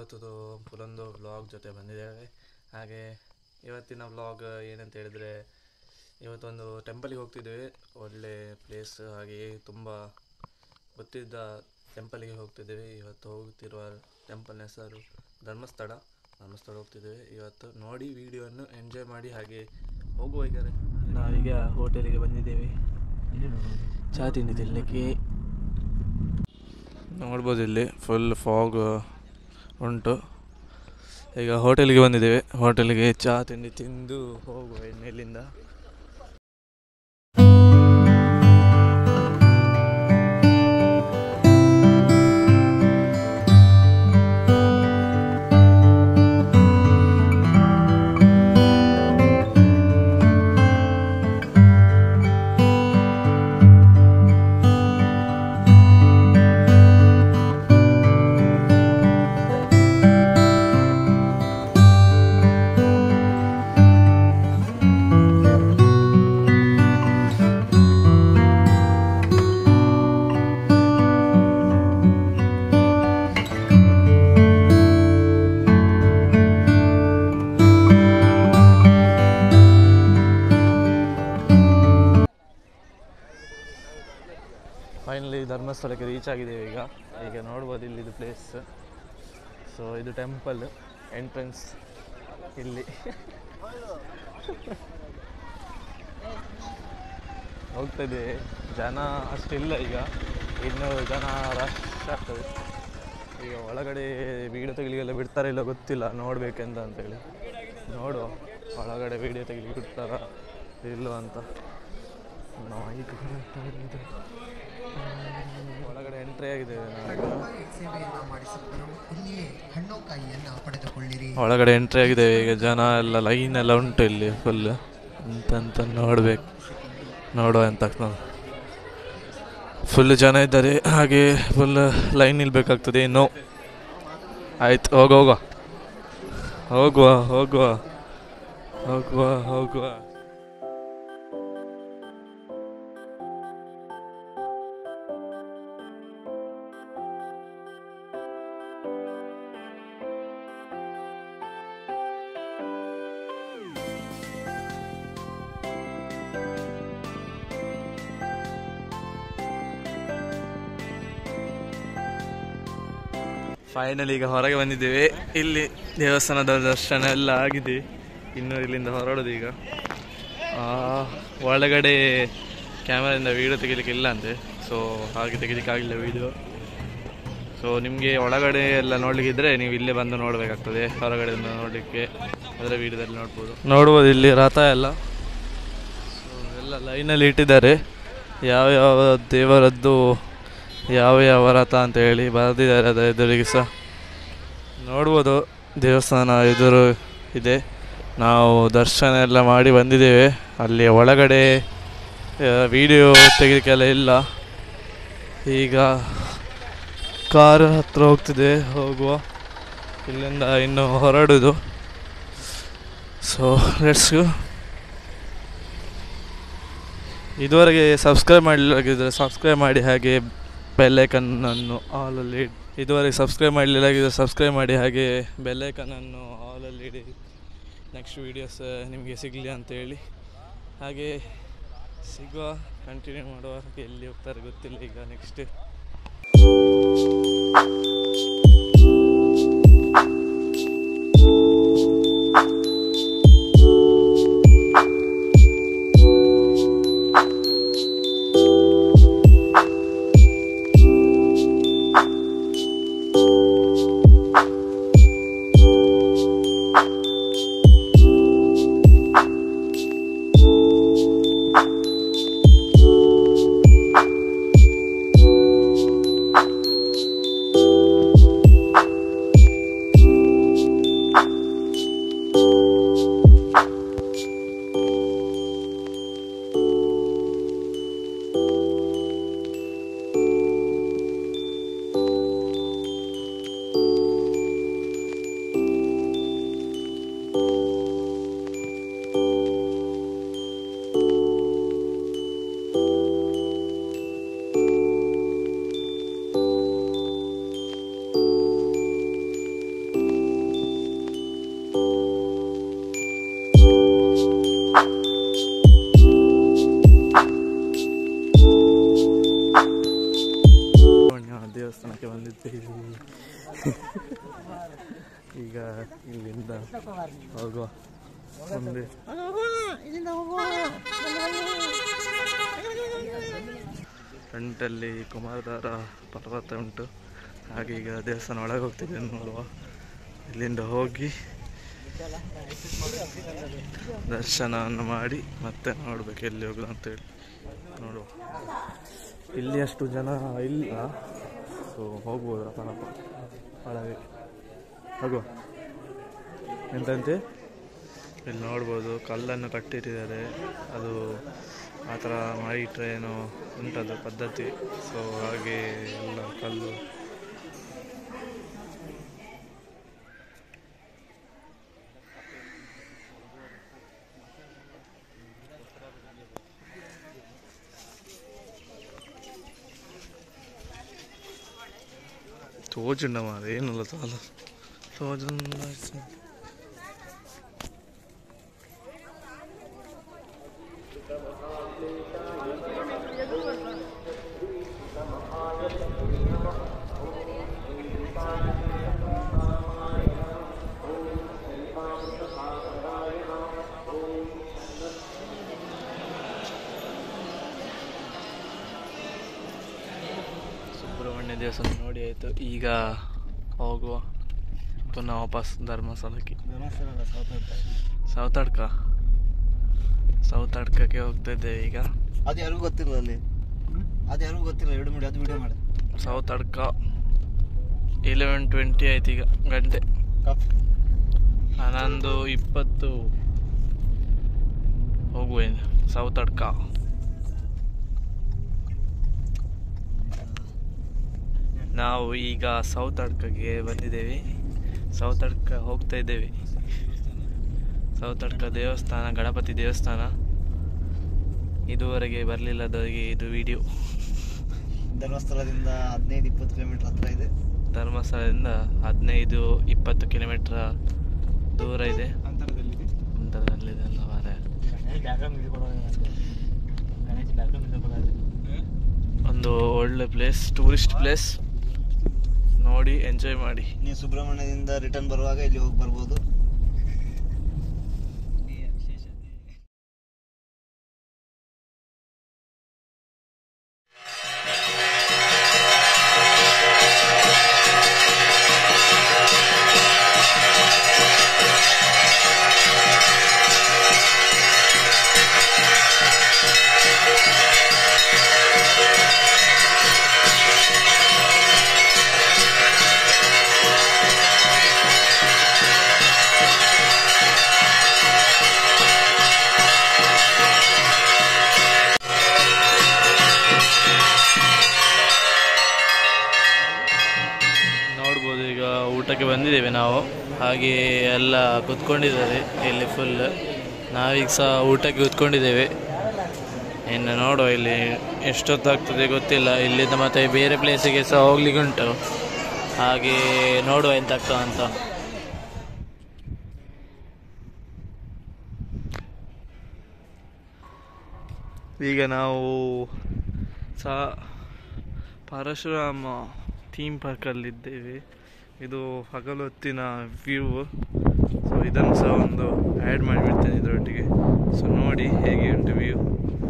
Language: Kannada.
ಇವತ್ತು ಪುಲೊಂದು ವ್ಲಾಗ್ ಜೊತೆ ಬಂದಿದ್ದೇವೆ ಹಾಗೆ ಇವತ್ತಿನ ವ್ಲಾಗ್ ಏನಂತ ಹೇಳಿದರೆ ಇವತ್ತೊಂದು ಟೆಂಪಲಿಗೆ ಹೋಗ್ತಿದ್ದೇವೆ ಒಳ್ಳೆ ಪ್ಲೇಸ್ ಹಾಗೆ ತುಂಬ ಗೊತ್ತಿದ್ದ ಟೆಂಪಲಿಗೆ ಹೋಗ್ತಿದ್ದೇವೆ ಇವತ್ತು ಹೋಗ್ತಿರುವ ಟೆಂಪಲ್ನ ಹೆಸರು ಧರ್ಮಸ್ಥಳ ಧರ್ಮಸ್ಥಳ ಹೋಗ್ತಿದ್ದೇವೆ ಇವತ್ತು ನೋಡಿ ವಿಡಿಯೋವನ್ನು ಎಂಜಾಯ್ ಮಾಡಿ ಹಾಗೆ ಹೋಗುವ ಈಗ ನಾವೀಗ ಹೋಟೆಲಿಗೆ ಬಂದಿದ್ದೇವೆ ಚಹಾ ತಿಂಡಿ ತಿನ್ನಲಿಕ್ಕೆ ನೋಡ್ಬೋದು ಇಲ್ಲಿ ಫುಲ್ ಫಾಗ್ ಉಂಟು ಈಗ ಹೋಟೆಲಿಗೆ ಬಂದಿದ್ದೇವೆ ಹೋಟೆಲಿಗೆ ಚಹಾ ತಿಂಡಿ ತಿಂದು ಹೋಗುವ ಇನ್ನು ಇಲ್ಲಿಂದ ಫೈನಲಿ ಧರ್ಮಸ್ಥಳಕ್ಕೆ ರೀಚ್ ಆಗಿದ್ದೇವೆ ಈಗ ಈಗ ನೋಡ್ಬೋದು ಇಲ್ಲಿದು ಪ್ಲೇಸ್ ಸೊ ಇದು ಟೆಂಪಲ್ ಎಂಟ್ರೆನ್ಸ್ ಇಲ್ಲಿ ಹೋಗ್ತದೆ ಜನ ಅಷ್ಟಿಲ್ಲ ಈಗ ಇನ್ನು ಜನ ರಶ್ ಆಗ್ತದೆ ಈಗ ಒಳಗಡೆ ವೀಡಿಯೋ ತೆಗಿಲಿಗೆಲ್ಲ ಬಿಡ್ತಾರ ಇಲ್ಲ ಗೊತ್ತಿಲ್ಲ ನೋಡ್ಬೇಕೆಂತ ಅಂತೇಳಿ ನೋಡುವ ಒಳಗಡೆ ವೀಡಿಯೋ ತೆಗಿಲಿಕ್ಕೆ ಬಿಡ್ತಾರ ಇಲ್ಲೋ ಅಂತ ನಾಯಿಗೆ ಹೊರಟಾಗಿದೆ. ಒಳಗಡೆ ಎಂಟ್ರಿ ಆಗಿದೆ ನಾವು ಸೇವೆಯನ್ನ ಮಾಡಿಸಿದರು ಇಲ್ಲಿಯೇ ಹಣ್ಣು ಕಾಯಿಯನ್ನ ಪಡೆದುಕೊಳ್ಳಿರಿ ಒಳಗಡೆ ಎಂಟ್ರಿ ಆಗಿದೆ ಈಗ ಜನ ಎಲ್ಲ ಲೈನ್ ಎಲ್ಲ ಉಂಟು ಇಲ್ಲಿ ಫುಲ್ ಅಂತಂತ ನೋಡ್ಬೇಕು ನೋಡುವ ಅಂತ ಫುಲ್ ಜನ ಇದ್ದಾರೆ ಹಾಗೆ ಫುಲ್ ಲೈನ್ ನಿಲ್ಬೇಕಾಗ್ತದೆ ಇನ್ನು ಆಯ್ತು ಹೋಗ ಹೋಗುವ ಹೋಗುವ ಹೋಗುವ ಹೋಗುವ ಹೋಗುವ ಫೈನಲ್ ಈಗ ಹೊರಗೆ ಬಂದಿದ್ದೇವೆ ಇಲ್ಲಿ ದೇವಸ್ಥಾನದ ದರ್ಶನ ಎಲ್ಲ ಆಗಿದೆ ಇನ್ನು ಇಲ್ಲಿಂದ ಹೊರಡೋದು ಈಗ ಆ, ಒಳಗಡೆ ಕ್ಯಾಮರಾದಿಂದ ವೀಡಿಯೋ ತೆಗಿಲಿಕ್ಕೆ ಇಲ್ಲ ಅಂತೆ ಸೊ ಹಾಗೆ ತೆಗಿಲಿಕ್ಕೆ ಆಗಲಿಲ್ಲ ವೀಡಿಯೋ ಸೊ ನಿಮಗೆ ಒಳಗಡೆ ಎಲ್ಲ ನೋಡ್ಲಿಕ್ಕೆ ಇದ್ರೆ ನೀವು ಇಲ್ಲೇ ಬಂದು ನೋಡಬೇಕಾಗ್ತದೆ ಹೊರಗಡೆ ನೋಡಲಿಕ್ಕೆ ಅದರ ವೀಡಿಯೋದಲ್ಲಿ ನೋಡ್ಬೋದು ನೋಡ್ಬೋದು ಇಲ್ಲಿ ರಥ ಎಲ್ಲ ಸೊ ಎಲ್ಲ ಲೈನಲ್ಲಿ ಇಟ್ಟಿದ್ದಾರೆ ಯಾವ ಯಾವ ದೇವರದ್ದು ಯಾವ ಯಾವ ರಥ ಅಂತ ಹೇಳಿ ಬರೆದಿದ್ದಾರೆ ಅದರ ಎದುರಿಗೆ ಸಹ ನೋಡ್ಬೋದು ದೇವಸ್ಥಾನ ಎದುರು ಇದೆ ನಾವು ದರ್ಶನ ಎಲ್ಲ ಮಾಡಿ ಬಂದಿದ್ದೇವೆ ಅಲ್ಲಿ ಒಳಗಡೆ ವಿಡಿಯೋ ತೆಗಿಲಿಕ್ಕೆಲ್ಲ ಇಲ್ಲ ಈಗ ಕಾರ್ ಹತ್ರ ಹೋಗ್ತಿದೆ ಹೋಗುವ ಇಲ್ಲಿಂದ ಇನ್ನು ಹೊರಡುದು ಸೊ ಲೆಟ್ಸ್ ಇದುವರೆಗೆ ಸಬ್ಸ್ಕ್ರೈಬ್ ಮಾಡಲಿಲ್ಲಾಗಿದ್ದರೆ ಸಬ್ಸ್ಕ್ರೈಬ್ ಮಾಡಿ ಹಾಗೆ ಬೆಲ್ಲೈಕನ್ನನ್ನು ಆಲಲ್ಲಿ ಇಡಿ. ಇದುವರೆಗೆ ಸಬ್ಸ್ಕ್ರೈಬ್ ಮಾಡಲಿಲ್ಲಾಗಿದ್ದರೆ ಸಬ್ಸ್ಕ್ರೈಬ್ ಮಾಡಿ ಹಾಗೆ ಬೆಲ್ಲೈಕನ್ನನ್ನು ಆಲಲ್ಲಿ ಇಡಿ ನೆಕ್ಸ್ಟ್ ವೀಡಿಯೋಸ್ ನಿಮಗೆ ಸಿಗಲಿ ಅಂತೇಳಿ ಹಾಗೆ ಸಿಗುವ ಕಂಟಿನ್ಯೂ ಮಾಡುವ ಎಲ್ಲಿ ಹೋಗ್ತಾರೆ ಗೊತ್ತಿಲ್ಲ ಈಗ ನೆಕ್ಸ್ಟ್ ಈಗ ಇಲ್ಲಿಂದ ಹೋಗುವ ಮುಂದೆ ಫ್ರಂಟಲ್ಲಿ ಕುಮಾರಧಾರ ಪರ್ವತ ಉಂಟು ಹಾಗೆ ಈಗ ದೇವಸ್ಥಾನ ಒಳಗೆ ಹೋಗ್ತಿದೆ ನೋಡುವ ಇಲ್ಲಿಂದ ಹೋಗಿ ದರ್ಶನವನ್ನು ಮಾಡಿ ಮತ್ತೆ ನೋಡ್ಬೇಕು ಎಲ್ಲಿ ಹೋಗುದು ಅಂತೇಳಿ ನೋಡುವ ಇಲ್ಲಿ ಅಷ್ಟು ಜನ ಇಲ್ಲ ಸೊ ಹೋಗ್ಬೋದು ಪರಪ ಒಳಗೆ ಹೋಗುವ ಎಂತಂತೆ ಇಲ್ಲಿ ನೋಡ್ಬೋದು ಕಲ್ಲನ್ನು ಕಟ್ಟಿಟ್ಟಿದ್ದಾರೆ ಅದು ಆ ಥರ ಮಾಡಿಟ್ರೆ ಏನೋ ಉಂಟದು ಪದ್ಧತಿ ಸೊ ಹಾಗೆ ಎಲ್ಲ ಕಲ್ಲು ತೋಜುಂಡ ಮಾರ ಏನಲ್ಲ ಸಾಲ ತೋಜುಂಡ ಸುಬ್ರಹ್ಮಣ್ಯ ದೇವಸ್ಥಾನ ನೋಡಿ ಆಯಿತು ಈಗ ಹೋಗುವ ಪುನಃ ವಾಪಸ್ ಧರ್ಮಸ್ಥಳಕ್ಕೆ ಸೌತಾಡ್ಕ ಸೌತಾಡ್ಕಕ್ಕೆ ಹೋಗ್ತಾ ಇದ್ದೇವೆ ಈಗ ಅದು ಯಾರಿಗೂ ಗೊತ್ತಿಲ್ಲ ಅಲ್ಲಿ ಅದು ಯಾರಿಗೂ ಗೊತ್ತಿಲ್ಲ ಎರಡು ಮಾಡಿ ಅದು ವಿಡಿಯೋ ಮಾಡಿ ಸೌತ್ ಅಡ್ಕ ಇಲೆವೆನ್ ಟ್ವೆಂಟಿ ಆಯ್ತು ಈಗ ಗಂಟೆ ಹನ್ನೊಂದು ಇಪ್ಪತ್ತು ಹೋಗುವೇನು ಸೌತ್ ಅಡ್ಕ ನಾವು ಈಗ ಸೌತ್ ಅಡ್ಕಗೆ ಬಂದಿದ್ದೇವೆ ಸೌತ್ ಅಡ್ಕ ಹೋಗ್ತಾ ಇದ್ದೇವೆ ಸೌತ್ ಅಡ್ಕ ದೇವಸ್ಥಾನ ಗಣಪತಿ ದೇವಸ್ಥಾನ ಇದುವರೆಗೆ ಬರಲಿಲ್ಲದವರಿಗೆ ಇದು ವಿಡಿಯೋ ಧರ್ಮಸ್ಥಳದಿಂದ ಹದಿನೈದು ಇಪ್ಪತ್ತು ಕಿಲೋಮೀಟರ್ ಹತ್ರ ಇದೆ ಧರ್ಮಸ್ಥಳದಿಂದ ಹದಿನೈದು ಇಪ್ಪತ್ತು ಕಿಲೋಮೀಟರ್ ದೂರ ಇದೆ ಅಂತರದಲ್ಲಿದೆ ಅಂತರದಲ್ಲಿದೆ ಅಲ್ಲ ಮಾರ್ರೆ. ಒಂದು ಒಳ್ಳೆ ಪ್ಲೇಸ್ ಟೂರಿಸ್ಟ್ ಪ್ಲೇಸ್ ನೋಡಿ ಎಂಜಾಯ್ ಮಾಡಿ ನೀವು ಸುಬ್ರಹ್ಮಣ್ಯದಿಂದ ರಿಟರ್ನ್ ಬರುವಾಗ ಇಲ್ಲಿ ಹೋಗಿ ಬರ್ಬೋದು ನೋಡ್ಬೋದು ಈಗ ಊಟಕ್ಕೆ ಬಂದಿದ್ದೇವೆ ನಾವು ಹಾಗೆ ಎಲ್ಲ ಕುತ್ಕೊಂಡಿದ್ದಾರೆ ಇಲ್ಲಿ ಫುಲ್ ನಾವೀಗ ಸಹ ಊಟಕ್ಕೆ ಕುತ್ಕೊಂಡಿದ್ದೇವೆ ಇನ್ನು ನೋಡುವ ಇಲ್ಲಿ ಎಷ್ಟೊತ್ತಾಗ್ತದೆ ಗೊತ್ತಿಲ್ಲ ಇಲ್ಲಿಂದ ಮತ್ತೆ ಬೇರೆ ಪ್ಲೇಸಿಗೆ ಸಹ ಹೋಗ್ಲಿಕ್ಕೆ ಉಂಟು ಹಾಗೆ ನೋಡುವ ಎಂತ ಆಗ್ತದೆ ಅಂತ ಈಗ ನಾವು ಸಹ ಪರಶುರಾಮ ಥೀಮ್ ಪಾರ್ಕಲ್ಲಿದ್ದೇವೆ ಇದು ಹಗಲೊತ್ತಿನ ವ್ಯೂ ಸೊ ಇದನ್ನು ಸಹ ಒಂದು ಆ್ಯಡ್ ಮಾಡಿಬಿಡ್ತೇನೆ ಇದರೊಟ್ಟಿಗೆ ಸೊ ನೋಡಿ ಹೇಗೆ ಉಂಟು ವ್ಯೂ